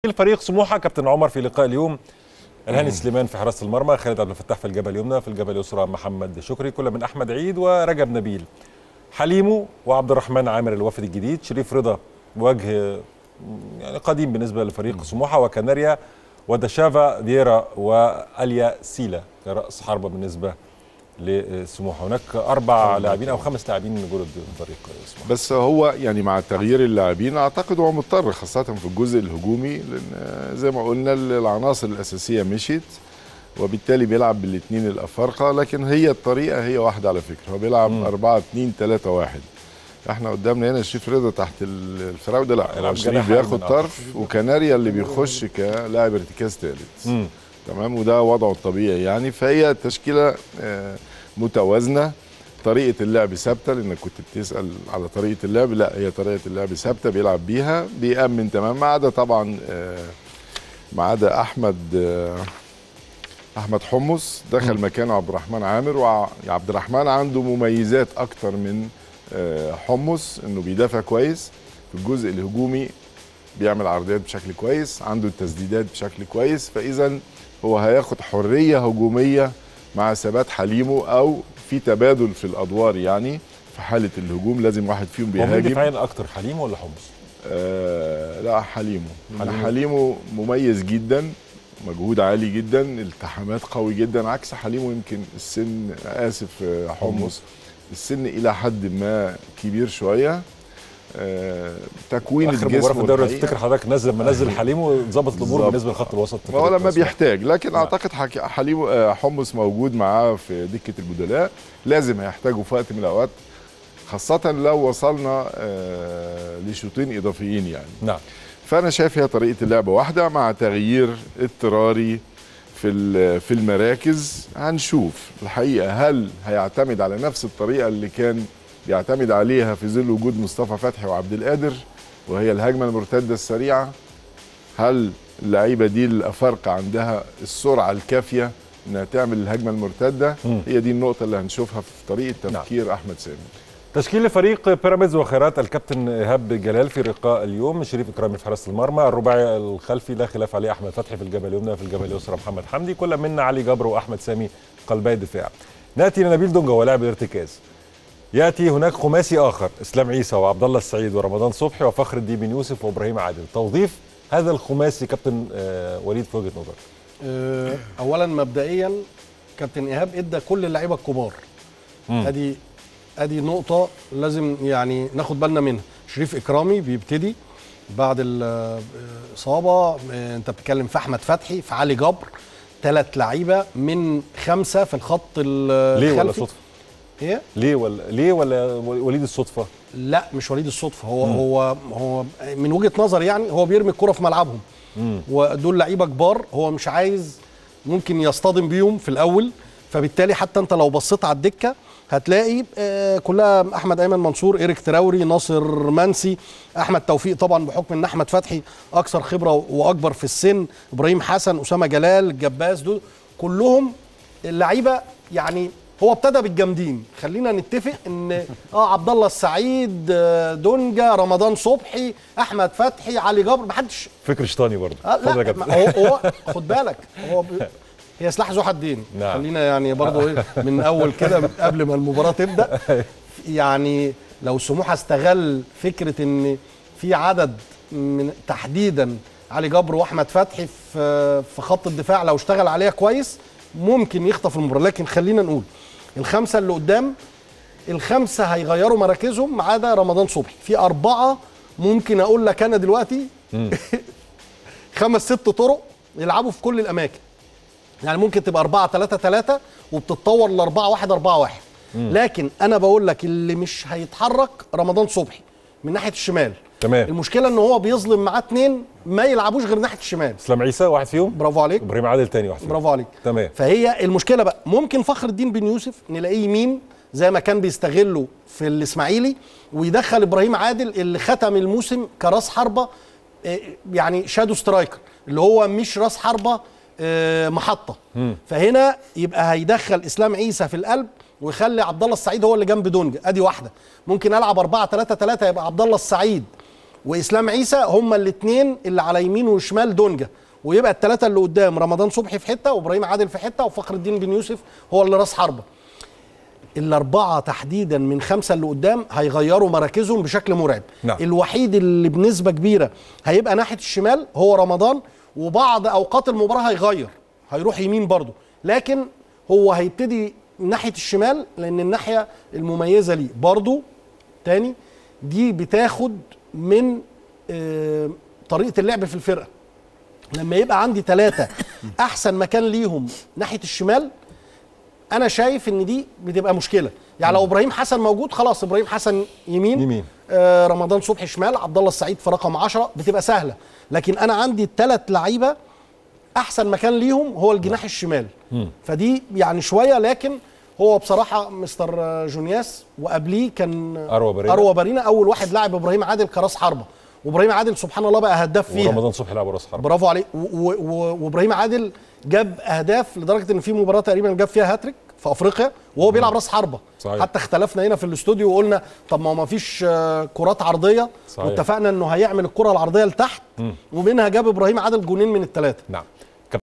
الفريق سموحه كابتن عمر في لقاء اليوم الهاني سليمان في حراسه المرمى خالد عبد الفتاح في الجبهه اليمنى في الجبهه اليسرى محمد شكري كل من احمد عيد ورجب نبيل حليمو وعبد الرحمن عامر الوافد الجديد شريف رضا وجه يعني قديم بالنسبه لفريق سموحه وكناريا ودشافا ديرا واليا سيلا كراس حربه بالنسبه لسموحه هناك اربع لاعبين او خمس لاعبين جولد فريق سموحه بس هو يعني مع تغيير اللاعبين اعتقد هو مضطر خاصه في الجزء الهجومي لان زي ما قلنا العناصر الاساسيه مشيت وبالتالي بيلعب بالاثنين الافارقه لكن هي الطريقه هي واحده على فكره هو بيلعب 4 2 3 1 احنا قدامنا هنا شريف رضا تحت الفراوده لا يلعب شريف جناح بياخد أيمن، آه. طرف وكناريا اللي بيخش كلاعب ارتكاز ثالث مم. تمام وده وضعه الطبيعي يعني فهي تشكيله آه، متوازنه طريقه اللعب ثابته لانك كنت بتسال على طريقه اللعب لا هي طريقه اللعب ثابته بيلعب بيها بيأمن تمام ما عدا طبعا آه، ما عدا احمد آه، احمد حمص دخل مكانه عبد الرحمن عامر وعبد الرحمن عنده مميزات اكتر من آه، حمص انه بيدافع كويس في الجزء الهجومي بيعمل عرضيات بشكل كويس عنده التسديدات بشكل كويس فاذا هو هياخد حريه هجوميه مع ثبات حليمه او في تبادل في الادوار يعني في حاله الهجوم لازم واحد فيهم هو مين بيهاجم دفاعيا اكتر حليم ولا حمص؟ آه لا حليمه حليمه. حليمه, حليمه مميز جدا مجهود عالي جدا التحامات قوي جدا عكس حليمه يمكن السن اسف آه، حمص السن الى حد ما كبير شويه آه تكوين اخر مباراه الجسم في الدوري والحقيقة. تفتكر حضرتك نزل لما نزل حليم وظبط الامور بالظبط. بالنسبه لخط الوسط في ما هو فريق لما سموحة. بيحتاج لكن نعم. اعتقد حك- حليم آه، حمص موجود معاه في دكه البدلاء لازم هيحتاجه في وقت من الاوقات خاصه لو وصلنا آه، لشوطين اضافيين يعني نعم فانا شايف هي طريقه اللعب واحده مع تغيير اضطراري في ال- في المراكز هنشوف الحقيقه هل هيعتمد على نفس الطريقه اللي كان بيعتمد عليها في ظل وجود مصطفى فتحي وعبد القادر وهي الهجمه المرتده السريعه هل اللعيبه دي الافارقه عندها السرعه الكافيه انها تعمل الهجمه المرتده مم. هي دي النقطه اللي هنشوفها في طريقه نعم. تفكير احمد سامي تشكيل فريق بيراميدز وخيرات الكابتن ايهاب جلال في لقاء اليوم شريف اكرامي في حراسه المرمى الرباعي الخلفي لا خلاف عليه احمد فتحي في الجبهه اليمنى في الجبهه اليسرى محمد حمدي كل منا علي جبر واحمد سامي قلبي الدفاع ناتي لنبيل دونجا ولاعب الارتكاز ياتي هناك خماسي اخر اسلام عيسى وعبد الله السعيد ورمضان صبحي وفخر الدين بن يوسف وابراهيم عادل توظيف هذا الخماسي كابتن آه، وليد في وجهه نظرك آه، اولا مبدئيا كابتن ايهاب ادى كل اللعيبه الكبار مم. ادي ادي نقطه لازم يعني ناخد بالنا منها شريف اكرامي بيبتدي بعد الاصابه آه، انت بتتكلم في احمد فتحي في علي جبر ثلاث لعيبه من خمسه في الخط الخلفي ليه ولا صدفه ايه ليه ولا ليه ولا وليد الصدفه لا مش وليد الصدفه هو هو هو من وجهه نظري يعني هو بيرمي الكره في ملعبهم ودول لعيبه كبار هو مش عايز ممكن يصطدم بيهم في الاول فبالتالي حتى انت لو بصيت على الدكه هتلاقي آه، كلها احمد ايمن منصور ايريك تراوري ناصر منسي احمد توفيق طبعا بحكم ان احمد فتحي اكثر خبره واكبر في السن ابراهيم حسن اسامه جلال الجباس دول كلهم اللعيبه يعني هو ابتدى بالجامدين خلينا نتفق ان اه عبد الله السعيد آه، دونجا رمضان صبحي احمد فتحي علي جبر محدش فكر شيطاني برضه آه اتفضل يا لا كابتن ما هو, هو خد بالك هو ب... هي سلاح ذو حدين نعم. خلينا يعني برضه ايه من اول كده من قبل ما المباراه تبدا يعني لو سموحه استغل فكره ان في عدد من تحديدا علي جبر واحمد فتحي في في خط الدفاع لو اشتغل عليها كويس ممكن يخطف المباراه لكن خلينا نقول الخمسه اللي قدام الخمسه هيغيروا مراكزهم ما عدا رمضان صبحي في اربعه ممكن اقول لك انا دلوقتي خمس ست طرق يلعبوا في كل الاماكن يعني ممكن تبقى 4 3 3 وبتتطور ل 4 1 4 1 لكن انا بقول لك اللي مش هيتحرك رمضان صبحي من ناحيه الشمال تمام المشكله ان هو بيظلم معاه اتنين ما يلعبوش غير ناحيه الشمال اسلام عيسى واحد فيهم برافو عليك ابراهيم عادل تاني واحد فيهم برافو عليك تمام فهي المشكله بقى ممكن فخر الدين بن يوسف نلاقيه يمين زي ما كان بيستغله في الاسماعيلي ويدخل ابراهيم عادل اللي ختم الموسم كراس حربه آه، يعني شادو سترايكر اللي هو مش راس حربه آه، محطه فهنا يبقى هيدخل اسلام عيسى في القلب ويخلي عبد الله السعيد هو اللي جنب دونجا ادي واحده ممكن العب 4 3 3 يبقى عبد الله السعيد واسلام عيسى هما الاثنين اللي على يمين وشمال دونجا ويبقى الثلاثه اللي قدام رمضان صبحي في حته وابراهيم عادل في حته وفخر الدين بن يوسف هو اللي راس حربه الاربعه تحديدا من خمسه اللي قدام هيغيروا مراكزهم بشكل مرعب نعم. الوحيد اللي بنسبه كبيره هيبقى ناحيه الشمال هو رمضان وبعض اوقات المباراه هيغير هيروح يمين برضه لكن هو هيبتدي ناحيه الشمال لان الناحيه المميزه ليه برضه تاني دي بتاخد من آه، طريقه اللعب في الفرقه لما يبقى عندي ثلاثه احسن مكان ليهم ناحيه الشمال انا شايف ان دي بتبقى مشكله يعني لو ابراهيم حسن موجود خلاص ابراهيم حسن يمين يمين. آه رمضان صبحي شمال عبد الله السعيد في رقم 10 بتبقى سهله لكن انا عندي الثلاث لعيبه احسن مكان ليهم هو الجناح الشمال فدي يعني شويه لكن هو بصراحه مستر جونياس وقبليه كان أروى بارينا. اروى بارينا اول واحد لاعب ابراهيم عادل كراس حربه وابراهيم عادل سبحان الله بقى هداف فيها ورمضان صبحي لعب راس حرب برافو عليه و- و- و- وابراهيم عادل جاب اهداف لدرجه ان في مباراه تقريبا جاب فيها هاتريك في افريقيا وهو بيلعب راس حربه صحيح. حتى اختلفنا هنا في الاستوديو وقلنا طب ما هو ما فيش آه، كرات عرضيه صحيح. واتفقنا انه هيعمل الكره العرضيه لتحت ومنها جاب ابراهيم عادل جونين من الثلاثه نعم.